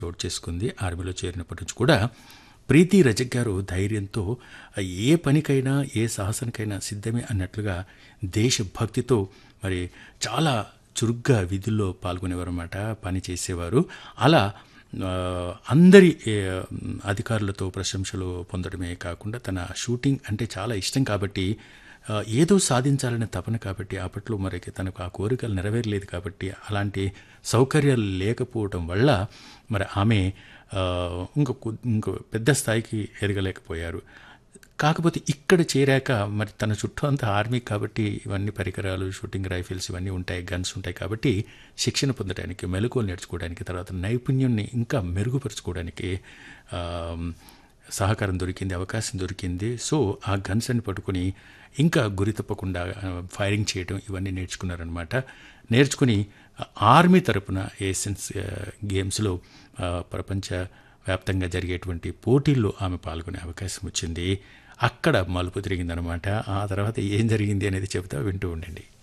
చోటు చేసుకుంది ఆర్మీలో చేరినప్పటి నుంచి కూడా ప్రీతి రజక్ గారు ధైర్యంతో ఏ పనికైనా ఏ సాహసానికైనా సిద్ధమే అన్నట్లుగా దేశభక్తితో మరి చాలా చురుగ్గా విధుల్లో పాల్గొనేవారు అన్నమాట పని చేసేవారు అలా ఆ, అందరి ఏ, అధికారులతో ప్రశంసలు పొందడమే కాకుండా తన షూటింగ్ అంటే చాలా ఇష్టం కాబట్టి ఆ, ఏదో సాధించాలనే తపన కాబట్టి అప్పట్లో మరి తనకు ఆ కోరికలు నెరవేరలేదు కాబట్టి అలాంటి సౌకర్యాలు లేకపోవడం వల్ల మరి ఆమె ఆ, ఇంకో కొ- ఇంకో పెద్ద స్థాయికి ఎదగలేకపోయారు కాకపోతే ఇక్కడ చేరాక మరి తన చుట్టూ అంతా ఆర్మీ కాబట్టి ఇవన్నీ పరికరాలు షూటింగ్ రైఫిల్స్ ఇవన్నీ ఉంటాయి గన్స్ ఉంటాయి కాబట్టి శిక్షణ పొందడానికి మెలకువలు నేర్చుకోవడానికి తర్వాత నైపుణ్యాన్ని ఇంకా మెరుగుపరుచుకోవడానికి ఆ, సహకారం దొరికింది అవకాశం దొరికింది సో ఆ గన్స్ అని పట్టుకొని ఇంకా గురి తప్పకుండా ఆ, ఫైరింగ్ చేయడం ఇవన్నీ నేర్చుకున్నారనమాట నేర్చుకుని ఆర్మీ తరపున ఏషియన్స్ ఆ, గేమ్స్లో ఆ, ప్రపంచ వ్యాప్తంగా జరిగేటువంటి పోటీల్లో ఆమె పాల్గొనే అవకాశం వచ్చింది అక్కడ మలుపు తిరిగిందనమాట ఆ తర్వాత ఏం జరిగింది అనేది చెబుతా వింటూ ఉండండి